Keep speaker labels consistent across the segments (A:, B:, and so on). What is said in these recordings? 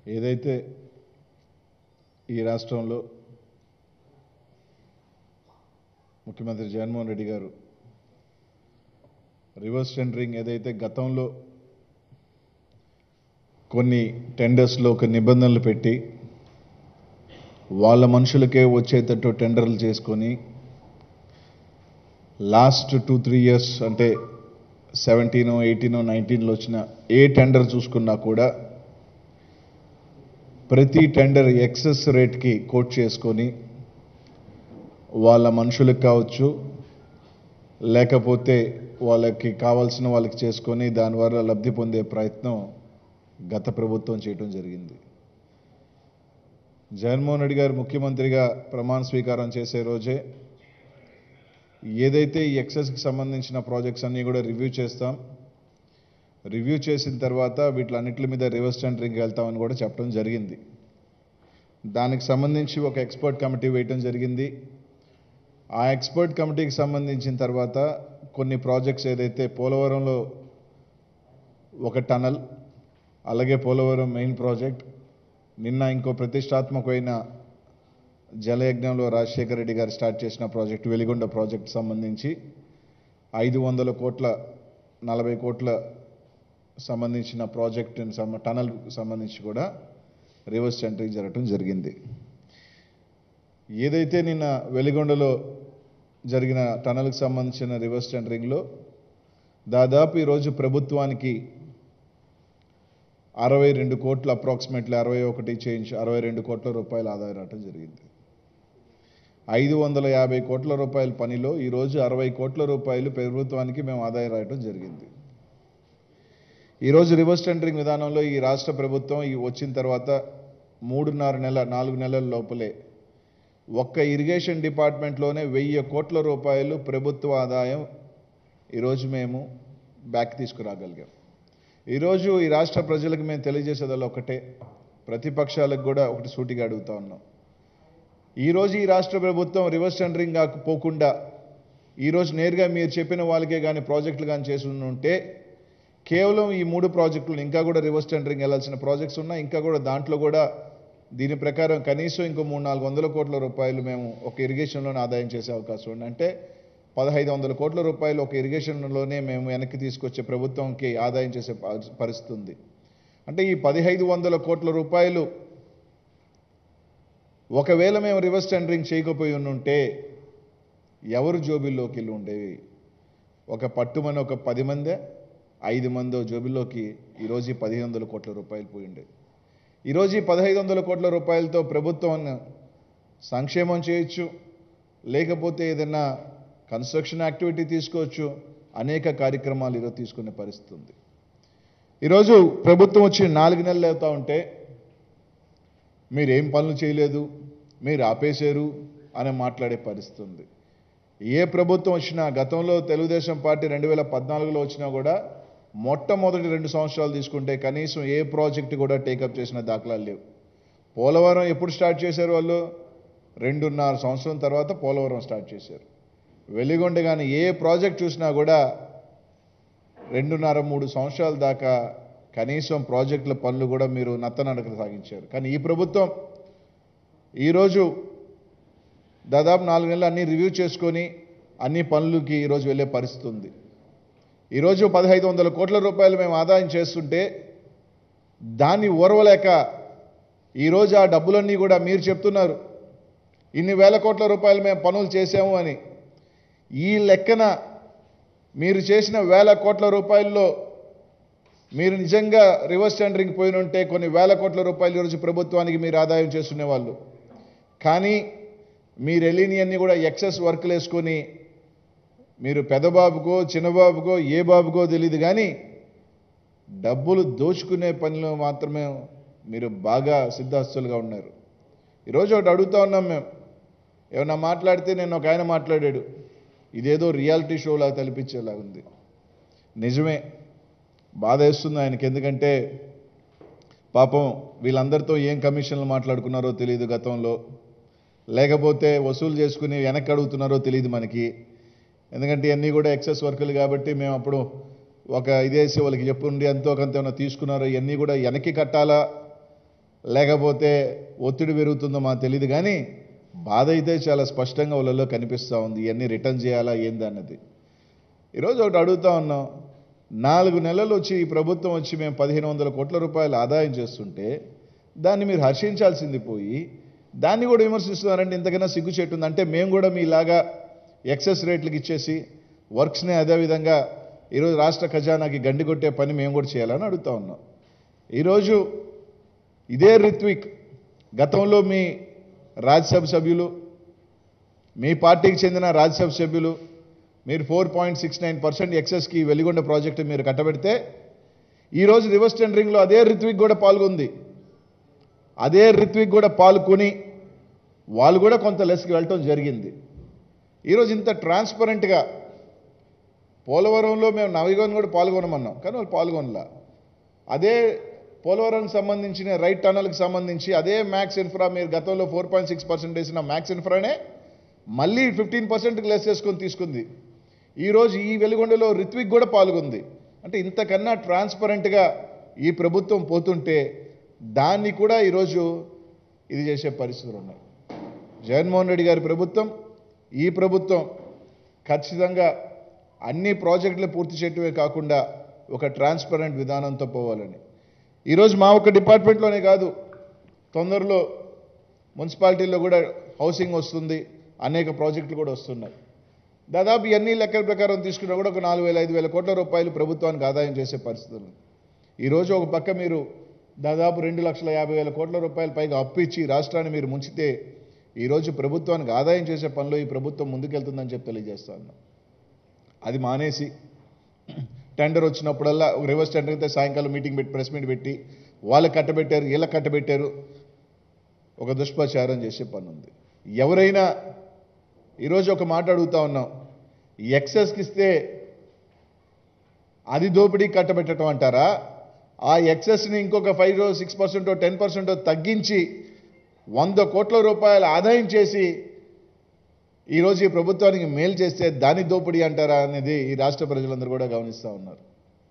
A: ఏదైతే ఈ రాష్ట్రంలో ముఖ్యమంత్రి జగన్మోహన్ రెడ్డి గారు రివర్స్ టెండరింగ్ ఏదైతే గతంలో కొన్ని టెండర్స్లో ఒక నిబంధనలు పెట్టి వాళ్ళ మనుషులకే వచ్చేటట్టు టెండర్లు చేసుకొని లాస్ట్ టూ త్రీ ఇయర్స్ అంటే సెవెంటీనో ఎయిటీనో నైన్టీన్లో వచ్చిన ఏ టెండర్ చూసుకున్నా కూడా ప్రతి టెండర్ ఎక్సెస్ రేట్కి కోట్ చేసుకొని వాళ్ళ మనుషులకు కావచ్చు లేకపోతే వాళ్ళకి కావాల్సిన వాళ్ళకి చేసుకొని దానివల్ల లబ్ధి పొందే ప్రయత్నం గత ప్రభుత్వం చేయటం జరిగింది జగన్మోహన్ రెడ్డి గారు ముఖ్యమంత్రిగా ప్రమాణ స్వీకారం చేసే రోజే ఏదైతే ఈ ఎక్సెస్కి సంబంధించిన ప్రాజెక్ట్స్ అన్నీ కూడా రివ్యూ చేస్తాం రివ్యూ చేసిన తర్వాత వీటిలన్నిటి మీద రివర్స్ టెండరింగ్కి వెళ్తామని కూడా చెప్పడం జరిగింది దానికి సంబంధించి ఒక ఎక్స్పర్ట్ కమిటీ వేయటం జరిగింది ఆ ఎక్స్పర్ట్ కమిటీకి సంబంధించిన తర్వాత కొన్ని ప్రాజెక్ట్స్ ఏదైతే పోలవరంలో ఒక టనల్ అలాగే పోలవరం మెయిన్ ప్రాజెక్ట్ నిన్న ఇంకో ప్రతిష్టాత్మకమైన జలయజ్ఞంలో రాజశేఖర రెడ్డి గారు స్టార్ట్ చేసిన ప్రాజెక్ట్ వెలిగొండ ప్రాజెక్ట్ సంబంధించి ఐదు వందల కోట్ల నలభై కోట్ల సంబంధించిన ప్రాజెక్ట్ టనల్ సంబంధించి కూడా రివర్స్ టెండరింగ్ జరగటం జరిగింది ఏదైతే నిన్న వెలిగొండలో జరిగిన టనల్కి సంబంధించిన రివర్స్ టెండరింగ్లో దాదాపు ఈరోజు ప్రభుత్వానికి అరవై రెండు కోట్ల అప్రాక్సిమేట్లీ అరవై ఒకటి చేంజ్ అరవై రెండు కోట్ల రూపాయలు ఆదాయం రావటం జరిగింది ఐదు వందల యాభై కోట్ల రూపాయల పనిలో ఈరోజు అరవై కోట్ల రూపాయలు ప్రభుత్వానికి మేము ఆదాయం రాయటం జరిగింది ఈరోజు రివర్స్ టెండరింగ్ విధానంలో ఈ రాష్ట్ర ప్రభుత్వం ఈ వచ్చిన తర్వాత మూడున్నర నెల నాలుగు నెలల లోపలే ఒక్క ఇరిగేషన్ డిపార్ట్మెంట్లోనే వెయ్యి కోట్ల రూపాయలు ప్రభుత్వ ఆదాయం ఈరోజు మేము బ్యాక్ తీసుకురాగలిగాం ఈరోజు ఈ రాష్ట్ర ప్రజలకు మేము తెలియజేసేదల్లా ఒకటే ప్రతిపక్షాలకు కూడా ఒకటి సూటిగా అడుగుతా ఉన్నాం ఈరోజు ఈ రాష్ట్ర ప్రభుత్వం రివర్స్ టెండరింగ్ పోకుండా ఈరోజు నేరుగా మీరు చెప్పిన వాళ్ళకే కానీ ప్రాజెక్టులు కానీ చేసి ఉంటే కేవలం ఈ మూడు ప్రాజెక్టులు ఇంకా కూడా రివర్స్ టెండరింగ్ వెళ్ళాల్సిన ప్రాజెక్ట్స్ ఉన్నాయి ఇంకా కూడా దాంట్లో కూడా దీని ప్రకారం కనీసం ఇంకో మూడు నాలుగు వందల కోట్ల రూపాయలు మేము ఒక ఇరిగేషన్లోనే ఆదాయం చేసే అవకాశం ఉంది అంటే పదహైదు వందల కోట్ల రూపాయలు ఒక ఇరిగేషన్లోనే మేము వెనక్కి తీసుకొచ్చే ప్రభుత్వంకి ఆదాయం చేసే ప- పరిస్థితి ఉంది అంటే ఈ పదిహైదు వందల కోట్ల రూపాయలు ఒకవేళ మేము రివర్స్ టెండరింగ్ చేయకపోయి ఉంటే ఎవరు జోబిల్లోకి వెళ్ళి ఉండేవి ఒక పట్టుమని ఒక పది మందే ఐదు మందో జోబిల్లోకి ఈరోజు ఈ పదిహేను వందల కోట్ల రూపాయలు పోయి ఉండేవి ఈరోజు ఈ పదహైదు వందల కోట్ల రూపాయలతో ప్రభుత్వం సంక్షేమం చేయొచ్చు లేకపోతే ఏదైనా కన్స్ట్రక్షన్ యాక్టివిటీ తీసుకోవచ్చు అనేక కార్యక్రమాలు ఈరోజు తీసుకునే పరిస్థితి ఉంది ఈరోజు ప్రభుత్వం వచ్చి నాలుగు నెలలు అవుతా ఉంటే మీరేం పనులు చేయలేదు మీరు ఆపేశారు అని మాట్లాడే పరిస్థితి ఉంది ఏ ప్రభుత్వం వచ్చినా గతంలో తెలుగుదేశం పార్టీ రెండు వేల పద్నాలుగులో వచ్చినా కూడా మొట్టమొదటి రెండు సంవత్సరాలు తీసుకుంటే కనీసం ఏ ప్రాజెక్టు కూడా టేకప్ చేసిన దాఖలాలు లేవు పోలవరం ఎప్పుడు స్టార్ట్ చేశారు వాళ్ళు రెండున్నర సంవత్సరం తర్వాత పోలవరం స్టార్ట్ చేశారు వెలిగొండ కానీ ఏ ప్రాజెక్ట్ చూసినా కూడా రెండున్నర మూడు సంవత్సరాల దాకా కనీసం ప్రాజెక్టుల పనులు కూడా మీరు నత్తనడక సాగించారు కానీ ఈ ప్రభుత్వం ఈరోజు దాదాపు నాలుగు నెలలు అన్ని రివ్యూ చేసుకొని అన్ని పనులకి ఈరోజు వెళ్ళే పరిస్థితి ఉంది ఈరోజు పదహైదు వందల కోట్ల రూపాయలు మేము ఆదాయం చేస్తుంటే దాన్ని ఓర్వలేక ఈరోజు ఆ డబ్బులన్నీ కూడా మీరు చెప్తున్నారు ఇన్ని వేల కోట్ల రూపాయలు మేము పనులు చేసాము అని ఈ లెక్కన మీరు చేసిన వేల కోట్ల రూపాయల్లో మీరు నిజంగా రివర్స్ టెండరింగ్ పోయిన ఉంటే కొన్ని వేల కోట్ల రూపాయలు ఈరోజు ప్రభుత్వానికి మీరు ఆదాయం చేస్తునేవాళ్ళు కానీ మీరు వెళ్ళిన అన్ని కూడా ఎక్సెస్ వర్క్లు వేసుకొని మీరు పెద్దబాబుకో చిన్నబాబుకో ఏ బాబుకో తెలియదు కానీ డబ్బులు దోచుకునే పనిలో మాత్రమే మీరు బాగా సిద్ధాస్తులుగా ఉన్నారు ఈరోజు ఒకటి అడుగుతా ఉన్నాం మేము ఏమన్నా మాట్లాడితే నేను ఒక ఆయన మాట్లాడాడు ఇదేదో రియాలిటీ షోలాగా తలపించేలా ఉంది నిజమే బాధ వేస్తుంది ఆయనకి ఎందుకంటే పాపం వీళ్ళందరితో ఏం కమిషన్లు మాట్లాడుకున్నారో తెలియదు గతంలో లేకపోతే వసూలు చేసుకుని వెనక్కి అడుగుతున్నారో తెలియదు మనకి ఎందుకంటే ఇవన్నీ కూడా ఎక్సెస్ వర్కులు కాబట్టి మేము అప్పుడు ఒక ఇదేసి వాళ్ళకి చెప్పుండి ఎంతో కొంత ఏమైనా తీసుకున్నారో ఇవన్నీ కూడా వెనక్కి కట్టాలా లేకపోతే ఒత్తిడి పెరుగుతుందో మాకు తెలియదు కానీ బాధ అయితే చాలా స్పష్టంగా వాళ్ళలో కనిపిస్తూ ఉంది ఇవన్నీ రిటర్న్ చేయాలా ఏంది అన్నది ఈరోజు ఒకటి అడుగుతా ఉన్నాం నాలుగు నెలలు వచ్చి ఈ ప్రభుత్వం వచ్చి మేము పదిహేను వందల కోట్ల రూపాయలు ఆదాయం చేస్తుంటే దాన్ని మీరు హర్షించాల్సింది పోయి దాన్ని కూడా విమర్శిస్తున్నారంటే ఇంతకన్నా సిగ్గు చెట్టు ఉంది అంటే మేము కూడా మీలాగా ఎక్సెస్ రేట్లకు ఇచ్చేసి వర్క్స్ని అదేవిధంగా ఈరోజు రాష్ట్ర ఖజానాకి గండి కొట్టే పని మేము కూడా చేయాలని అడుగుతా ఉన్నాం ఈరోజు ఇదే రిత్విక్ గతంలో మీ రాజ్యసభ సభ్యులు మీ పార్టీకి చెందిన రాజ్యసభ సభ్యులు మీరు four point six nine percent ఎక్సెస్కి వెలిగొండ ప్రాజెక్టు మీరు కట్టబెడితే ఈరోజు రివర్స్ టెండరింగ్లో అదే రిత్విక్ కూడా పాల్గొంది అదే రిత్విక్ కూడా పాల్గొని వాళ్ళు కూడా కొంత లెస్కి వెళ్ళటం జరిగింది ఈరోజు ఇంత ట్రాన్స్పరెంట్గా పోలవరంలో మేము నవయుగం కూడా పాల్గొనమన్నాం కానీ వాళ్ళు పాల్గొనలా అదే పోలవరంకి సంబంధించిన రైట్ టనల్కి సంబంధించి అదే మ్యాక్స్ ఇన్ఫ్రా మీరు గతంలో ఫోర్ పాయింట్ సిక్స్ పర్సెంట్ వేసిన మ్యాక్స్ ఇన్ఫ్రానే మళ్ళీ ఫిఫ్టీన్ పర్సెంట్కి లెస్ చేసుకొని తీసుకుంది ఈరోజు ఈ వెలుగొండలో రిత్విక్ కూడా పాల్గొంది అంటే ఇంతకన్నా ట్రాన్స్పరెంట్గా ఈ ప్రభుత్వం పోతుంటే దాన్ని కూడా ఈరోజు ఇది చేసే పరిస్థితులు ఉన్నాయి జగన్మోహన్ రెడ్డి గారి ప్రభుత్వం ఈ ప్రభుత్వం ఖచ్చితంగా అన్ని ప్రాజెక్టులు పూర్తి చేయటమే కాకుండా ఒక ట్రాన్స్పరెంట్ విధానంతో పోవాలని ఈరోజు మా ఒక్క డిపార్ట్మెంట్లోనే కాదు తొందరలో మున్సిపాలిటీల్లో కూడా హౌసింగ్ వస్తుంది అనేక ప్రాజెక్టులు కూడా వస్తున్నాయి దాదాపు ఇవన్నీ లెక్కల ప్రకారం తీసుకున్నా కూడా ఒక నాలుగు వేల ఐదు వేల కోట్ల రూపాయలు ప్రభుత్వానికి ఆదాయం చేసే పరిస్థితులు ఈరోజు ఒక పక్క మీరు దాదాపు రెండు లక్షల యాభై వేల కోట్ల రూపాయల పైగా అప్పు ఇచ్చి రాష్ట్రాన్ని మీరు ముంచితే ఈరోజు ప్రభుత్వానికి ఆదాయం చేసే పనిలో ఈ ప్రభుత్వం ముందుకెళ్తుందని చెప్పి తెలియజేస్తా ఉన్నాం అది మానేసి టెండర్ వచ్చినప్పుడల్లా ఒక రివర్స్ టెండర్ అయితే సాయంకాలం మీటింగ్ పెట్టి ప్రెస్ మీట్ పెట్టి వాళ్ళకి కట్టబెట్టారు వీళ్ళకి కట్టబెట్టారు ఒక దుష్ప్రచారం చేసే పని ఉంది ఎవరైనా ఈరోజు ఒక మాట అడుగుతా ఉన్నాం ఎక్సెస్కి ఇస్తే అది దోపిడీ కట్టబెట్టడం అంటారా ఆ ఎక్సెస్ని ఇంకొక ఫైవ్ సిక్స్ పర్సెంటో టెన్ పర్సెంటో తగ్గించి వంద కోట్ల రూపాయలు ఆదాయం చేసి ఈరోజు ఈ ప్రభుత్వానికి మేలు చేస్తే దాని దోపిడీ అంటారా అనేది ఈ రాష్ట్ర ప్రజలందరూ కూడా గమనిస్తూ ఉన్నారు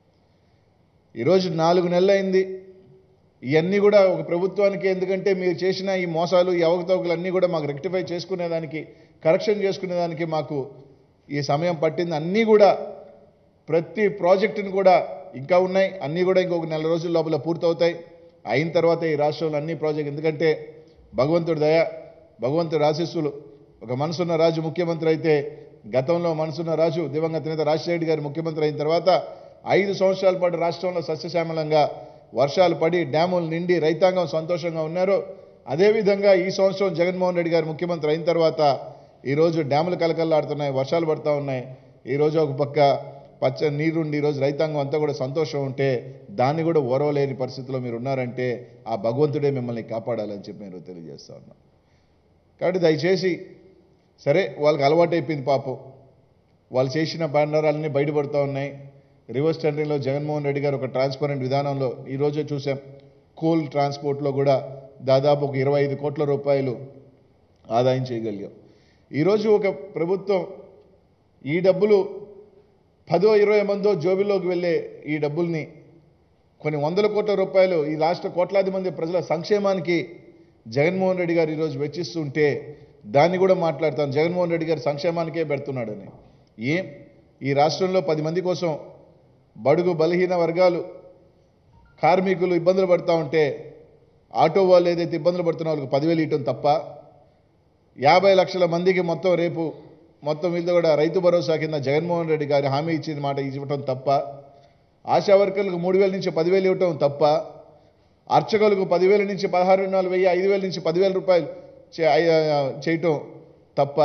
A: ఈరోజు నాలుగు నెలలు అయింది ఇవన్నీ కూడా ఒక ప్రభుత్వానికి ఎందుకంటే మీరు చేసిన ఈ మోసాలు ఈ అవకతవకలు అన్నీ కూడా మాకు రెక్టిఫై చేసుకునేదానికి కరెక్షన్ చేసుకునేదానికి మాకు ఈ సమయం పట్టింది అన్నీ కూడా ప్రతి ప్రాజెక్టును కూడా ఇంకా ఉన్నాయి అన్నీ కూడా ఇంకొక నెల రోజుల లోపల పూర్తవుతాయి అయిన తర్వాత ఈ రాష్ట్రంలో అన్ని ప్రాజెక్ట్ ఎందుకంటే భగవంతుడి దయ భగవంతుడి ఆశీస్సులు ఒక మనసున్న రాజు ముఖ్యమంత్రి అయితే గతంలో మనసున్న రాజు దివంగత నేత రాజశేఖర రెడ్డి గారు ముఖ్యమంత్రి అయిన తర్వాత ఐదు సంవత్సరాల పాటు రాష్ట్రంలో సస్యశ్యామలంగా వర్షాలు పడి డ్యాములు నిండి రైతాంగం సంతోషంగా ఉన్నారు అదేవిధంగా ఈ సంవత్సరం జగన్మోహన్ రెడ్డి గారు ముఖ్యమంత్రి అయిన తర్వాత ఈరోజు డ్యాములు కలకల్లాడుతున్నాయి వర్షాలు పడతా ఉన్నాయి ఈరోజు ఒక పక్క పచ్చ నీరుండి ఈరోజు రైతాంగం అంతా కూడా సంతోషం ఉంటే దాన్ని కూడా ఓరవలేని పరిస్థితిలో మీరు ఉన్నారంటే ఆ భగవంతుడే మిమ్మల్ని కాపాడాలని చెప్పి నేను తెలియజేస్తా ఉన్నాను కాబట్టి దయచేసి సరే వాళ్ళకి అలవాటు అయిపోయింది పాపం వాళ్ళు చేసిన బండారాలన్నీ బయటపడుతూ ఉన్నాయి రివర్స్ టెండరింగ్లో జగన్మోహన్ రెడ్డి గారు ఒక ట్రాన్స్పరెంట్ విధానంలో ఈరోజే చూసాం కోల్ ట్రాన్స్పోర్ట్లో కూడా దాదాపు ఒక ఇరవై ఐదు కోట్ల రూపాయలు ఆదాయం చేయగలిగాం ఈరోజు ఒక ప్రభుత్వం ఈ డబ్బులు పదో ఇరవై మందో జోబిలోకి వెళ్ళే ఈ డబ్బుల్ని కొన్ని వందల కోట్ల రూపాయలు ఈ రాష్ట్ర కోట్లాది మంది ప్రజల సంక్షేమానికి జగన్మోహన్ రెడ్డి గారు ఈరోజు వెచ్చిస్తుంటే దాన్ని కూడా మాట్లాడతాను జగన్మోహన్ రెడ్డి గారు సంక్షేమానికే పెడుతున్నాడని ఏం ఈ రాష్ట్రంలో పది మంది కోసం బడుగు బలహీన వర్గాలు కార్మికులు ఇబ్బందులు పడుతూ ఉంటే ఆటో వాళ్ళు ఏదైతే ఇబ్బందులు పడుతున్న వాళ్ళకి పదివేలు ఇవ్వటం తప్ప యాభై లక్షల మందికి మొత్తం రేపు మొత్తం వీళ్ళతో కూడా రైతు భరోసా కింద జగన్మోహన్ రెడ్డి గారు హామీ ఇచ్చిన మాట ఇవ్వటం తప్ప ఆశా వర్కర్లకు మూడు వేల నుంచి పదివేలు ఇవ్వటం తప్ప అర్చకులకు పదివేల నుంచి పదహారు నాలుగు వెయ్యి ఐదు వేల నుంచి పదివేల రూపాయలు చే- ఐ- ఆ, చేయటం తప్ప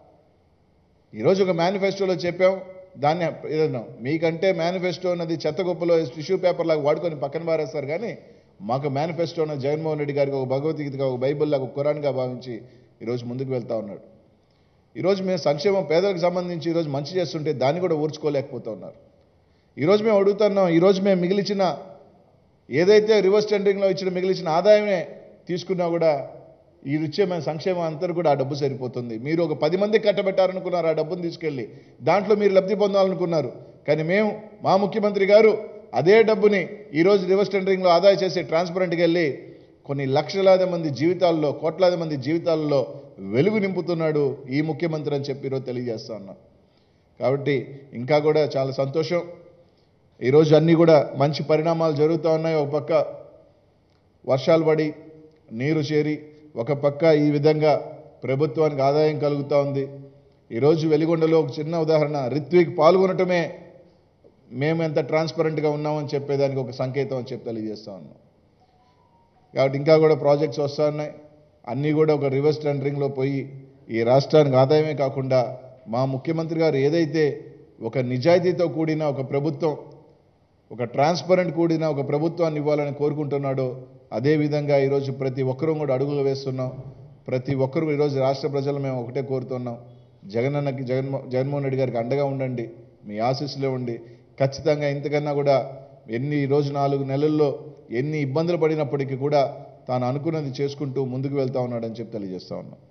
A: ఈరోజు ఒక మేనిఫెస్టోలో చెప్పాం దాన్ని ఏదన్నా మీకంటే మేనిఫెస్టో అన్నది చెత్త గొప్పలో టిష్యూ పేపర్ లాగా వాడుకొని పక్కన పారేస్తారు కానీ మాకు మేనిఫెస్టో అన్నది జగన్మోహన్ రెడ్డి గారికి ఒక భగవద్గీతగా ఒక బైబిల్ లాగా ఒక ఖురాన్గా భావించి ఈరోజు ముందుకు వెళ్తా ఉన్నాడు ఈరోజు మేము సంక్షేమం పేదలకు సంబంధించి ఈరోజు మంచి చేస్తుంటే దాన్ని కూడా ఊర్చుకోలేకపోతూ ఉన్నారు ఈరోజు మేము అడుగుతున్నాం ఈరోజు మేము మిగిలిచిన ఏదైతే రివర్స్ టెండరింగ్లో ఇచ్చిన మిగిలిచిన ఆదాయమే తీసుకున్నా కూడా ఈ ఇచ్చే మన సంక్షేమం అంతా కూడా ఆ డబ్బు సరిపోతుంది మీరు ఒక పది మందికి కట్టబెట్టారనుకున్నారు ఆ డబ్బును తీసుకెళ్ళి దాంట్లో మీరు లబ్ధి పొందాలనుకున్నారు కానీ మేము మా ముఖ్యమంత్రి గారు అదే డబ్బుని ఈరోజు రివర్స్ టెండరింగ్లో ఆదాయ చేసి ట్రాన్స్పరెంట్కి వెళ్ళి కొన్ని లక్షలాది మంది జీవితాల్లో కోట్లాది మంది జీవితాల్లో వెలుగు నింపుతున్నాడు ఈ ముఖ్యమంత్రి అని చెప్పి ఈరోజు తెలియజేస్తా ఉన్నాం కాబట్టి ఇంకా కూడా చాలా సంతోషం ఈరోజు అన్నీ కూడా మంచి పరిణామాలు జరుగుతూ ఉన్నాయి ఒక పక్క వర్షాలు పడి నీరు చేరి ఒక పక్క ఈ విధంగా ప్రభుత్వానికి ఆదాయం కలుగుతూ ఉంది ఈరోజు వెలిగొండలో ఒక చిన్న ఉదాహరణ రిత్విక్ పాల్గొనటమే మేము ఎంత ట్రాన్స్పరెంట్గా ఉన్నామని చెప్పేదానికి ఒక సంకేతం అని చెప్పి తెలియజేస్తా ఉన్నాం కాబట్టి ఇంకా కూడా ప్రాజెక్ట్స్ వస్తూ ఉన్నాయి అన్నీ కూడా ఒక రివర్స్ టెండరింగ్లో పోయి ఈ రాష్ట్రానికి ఆదాయమే కాకుండా మా ముఖ్యమంత్రి గారు ఏదైతే ఒక నిజాయితీతో కూడిన ఒక ప్రభుత్వం ఒక ట్రాన్స్పరెంట్ కూడిన ఒక ప్రభుత్వాన్ని ఇవ్వాలని కోరుకుంటున్నాడో అదేవిధంగా ఈరోజు ప్రతి ఒక్కరూ కూడా అడుగులు వేస్తున్నాం ప్రతి ఒక్కరూ ఈరోజు రాష్ట్ర ప్రజలు మేము ఒకటే కోరుతున్నాం జగనన్నకి జగన్మో జగన్మోహన్ రెడ్డి గారికి అండగా ఉండండి మీ ఆశీస్సులే ఉండి ఖచ్చితంగా ఇంతకన్నా కూడా ఎన్ని ఈ రోజు నాలుగు నెలల్లో ఎన్ని ఇబ్బందులు పడినప్పటికీ కూడా తాను అనుకున్నది చేసుకుంటూ ముందుకు వెళ్తా ఉన్నాడని చెప్పి తెలియజేస్తా ఉన్నాం